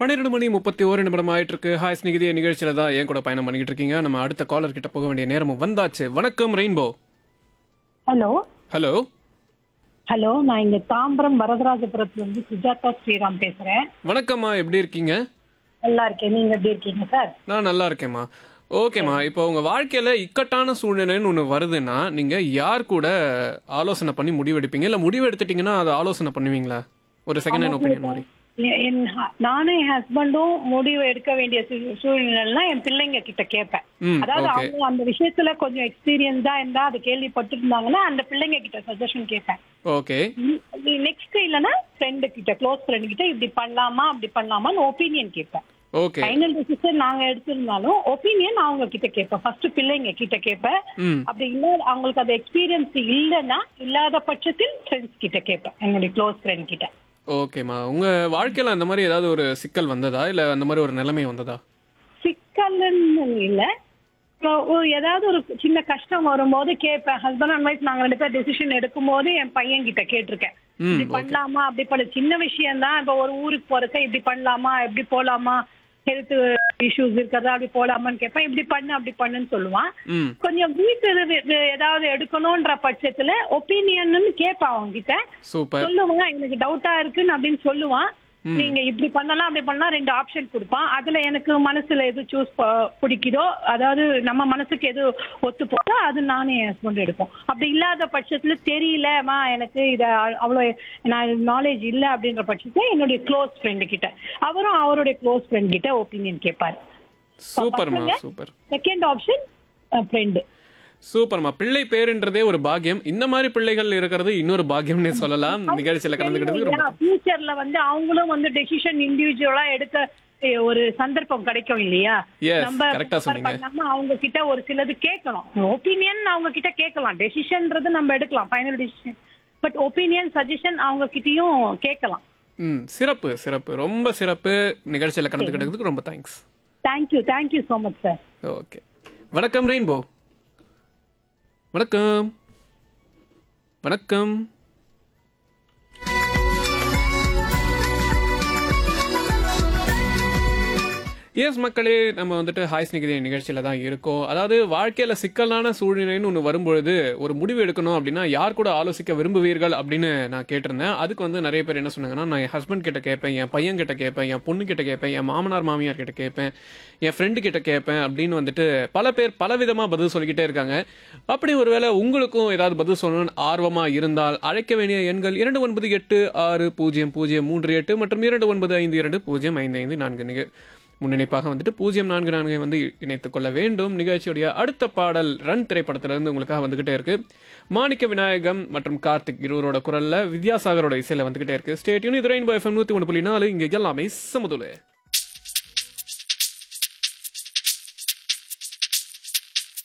பன்னிரெண்டு மணி முப்பத்தி ஒரு நிமிடம் ஆயிட்டு இருக்கு ஹாய் ஸ்நிகிதி நிகழ்ச்சியில தான் என் கூட பயணம் பண்ணிட்டு இருக்கீங்க நம்ம அடுத்த காலர் கிட்ட போக வேண்டிய நேரமும் வந்தாச்சு வணக்கம் ரெயின்போ ஹலோ ஹலோ ஹலோ நான் இங்க தாம்பரம் வரதராஜபுரத்துல இருந்து சுஜாதா ஸ்ரீராம் பேசுறேன் வணக்கம்மா எப்படி இருக்கீங்க நல்லா இருக்கேன் நீங்க எப்படி இருக்கீங்க சார் நான் நல்லா இருக்கேம்மா ஓகேம்மா இப்போ உங்க வாழ்க்கையில இக்கட்டான சூழ்நிலைன்னு ஒன்று வருதுன்னா நீங்க யார் கூட ஆலோசனை பண்ணி முடிவெடுப்பீங்க இல்ல முடிவு எடுத்துட்டீங்கன்னா அதை ஆலோசனை பண்ணுவீங்களா ஒரு செகண்ட் ஹேண்ட் ஒப்பீனியன் மாதிரி எ- என் ஹ- நானும் என் ஹஸ்பண்டும் முடிவு எடுக்க வேண்டிய சூ- சூழ்நிலைலாம் என் பிள்ளைங்க கிட்ட கேட்பேன் ம் அதாவது ஓகே அவங்க அந்த விஷயத்துல கொஞ்சம் எக்ஸ்பீரியன்ஸா இருந்தா அது கேள்விப்பட்டு இருந்தாங்கன்னா அந்த பிள்ளைங்க கிட்ட சஜஷன் கேட்பேன் ஓகே நெக்ஸ்ட் இல்லைன்னா ஃப்ரெண்டு கிட்ட க்ளோஸ் ஃப்ரெண்ட் கிட்ட இப்படி பண்ணலாமா அப்படி பண்ணலாமான்னு ஒப்பீனியன் கேட்பேன் ஓகே ஃபைனல் டிசிஷன் நாங்க எடுத்திருந்தாலும் ஒப்பீனியன் அவங்க கிட்ட கேட்பேன் ஃபர்ஸ்ட் பிள்ளைங்க கிட்ட கேட்பேன் ம் அப்படி இல்ல அவங்களுக்கு அது எக்ஸ்பீரியன்ஸ் இல்லைன்னா இல்லாத பட்சத்தில் ஃப்ரெண்ட்ஸ் கிட்ட கேட்பேன் என்னுடைய க்ளோஸ் ஃப்ரெண்ட் கிட்ட ஓகேம்மா உங்க வாழ்க்கையில அந்த மாதிரி ஏதாவது ஒரு சிக்கல் வந்ததா இல்ல அந்த மாதிரி ஒரு நிலைமை வந்ததா சிக்கல்னு இல்ல இப்போ ஒரு- ஏதாவது ஒரு சின்ன கஷ்டம் வரும்போது கேட்பேன் ஹஸ்பண்ட் அண்ட் ஒய்ஃப் நாங்க ரெண்டு பேர் டெசிஷன் எடுக்கும்போது என் பையன் கிட்ட கேட்டிருக்கேன் ம் இப்படி ஓகே பண்ணலாமா அப்படி பண்ண சின்ன விஷயம் தான் இப்போ ஒரு ஊருக்கு போறதுக்கு இப்படி பண்ணலாமா எப்படி போலாமா ஹெல்த் இஷ்யூஸ் இருக்கிறதா அப்படி போலாமான்னு கேட்பேன் இப்படி பண்ணு அப்படி பண்ணுன்னு சொல்லுவான் ம் கொஞ்சம் வீட்டு இது- இது ஏதாவது எடுக்கணும்ன்ற பட்சத்துல ஒப்பீனியன்னு கேட்பான் அவங்க கிட்ட சூப்பர் சொல்லுவான் எனக்கு டவுட்டா இருக்குன்னு அப்படின்னு சொல்லுவான் ம். நீங்க இப்படி பண்ணலாம் அப்படி பண்ணலாம் ரெண்டு ஆப்ஷன் கொடுப்பான் அதுல எனக்கு மனசுல எது சூஸ் பிடிக்குதோ அதாவது நம்ம மனசுக்கு எது ஒத்து போதோ அது நானும் என் ஹஸ்பண்ட் எடுப்போம் அப்படி இல்லாத பட்சத்துல தெரியலமா எனக்கு இத அவ்வளவு நான் நாலேஜ் இல்ல அப்படின்ற பட்சத்துல என்னுடைய க்ளோஸ் ஃப்ரெண்டு கிட்ட அவரும் அவருடைய க்ளோஸ் ஃப்ரெண்ட் கிட்ட ஒப்பீனியன் கேட்பாரு சூப்பர்மா பசங்க? சூப்பர் செகண்ட் ஆப்ஷன் ஃப்ரெண்டு சூப்பர்மா பிள்ளை பேருன்றதே ஒரு பாக்கியம் இந்த மாதிரி பிள்ளைகள் இருக்கிறது இன்னொரு பாக்கியம்னே சொல்லலாம் நிகழ்ச்சியில கலந்துக்கிட்டது ரொம்ப ஃபியூச்சர்ல வந்து அவங்களும் வந்து டெசிஷன் இண்டிவிஜுவலா எடுக்க eh, ஒரு சந்தர்ப்பம் கிடைக்கும் இல்லையா Yes, நம்ம correct ஆ சொன்னீங்க. பண்ணாம அவங்க கிட்ட ஒரு சிலது கேட்கணும் ஒப்பீனியன் அவங்க கிட்ட கேட்கலாம் டெசிஷன்ன்றது நம்ம எடுக்கலாம் final decision but opinion suggestion அவங்க கிட்டயும் கேட்கலாம் ம் சிறப்பு சிறப்பு ரொம்ப சிறப்பு நிகழ்ச்சியில கலந்துக்கிட்டதுக்கு ரொம்ப thanks thank you thank you so much sir okay வணக்கம் ரெயின்போ வணக்கம் வணக்கம் எஸ் மக்களே நம்ம வந்துட்டு ஹாய் ஸ்னிகிதி நிகழ்ச்சியில தான் இருக்கோம் அதாவது வாழ்க்கையில சிக்கலான சூழ்நிலைன்னு ஒன்று வரும்பொழுது ஒரு முடிவு எடுக்கணும் அப்படின்னா யார் கூட ஆலோசிக்க விரும்புவீர்கள் அப்படின்னு நான் கேட்டிருந்தேன் அதுக்கு வந்து நிறைய பேர் என்ன சொன்னாங்கன்னா நான் என் ஹஸ்பண்ட் கிட்ட கேட்பேன் என் பையன் கிட்ட கேட்பேன் என் பொண்ணு கிட்ட கேட்பேன் என் மாமனார் மாமியார் கிட்ட கேட்பேன் என் ஃப்ரெண்டு கிட்ட கேட்பேன் அப்படின்னு வந்துட்டு பல பேர் பல விதமா பதில் சொல்லிக்கிட்டே இருக்காங்க அப்படி ஒருவேளை உங்களுக்கும் ஏதாவது பதில் சொல்லணும்னு ஆர்வமா இருந்தால் அழைக்க வேண்டிய எண்கள் இரண்டு ஒன்பது எட்டு ஆறு பூஜ்ஜியம் பூஜ்ஜியம் மூன்று எட்டு மற்றும் இரண்டு ஒன்பது ஐந்து இரண்டு பூஜ்ஜியம் ஐந்து ஐந்து நான்கு நிக முன்னிணைப்பாக வந்துட்டு பூஜ்ஜியம் நான்கு நான்கை வந்து இணைத்துக் கொள்ள வேண்டும் நிகழ்ச்சியுடைய அடுத்த பாடல் ரன் திரைப்படத்திலிருந்து உங்களுக்காக வந்துகிட்டே இருக்கு மாணிக்க விநாயகம் மற்றும் கார்த்திக் இருவரோட குரல்ல வித்யாசாகரோட இசையில வந்துகிட்டே இருக்கு ஸ்டேட்யூன் இது ரெயின்போ எஃப்எம் நூத்தி ஒன்று புள்ளி நாலு இங்க எல்லாமே சமதுல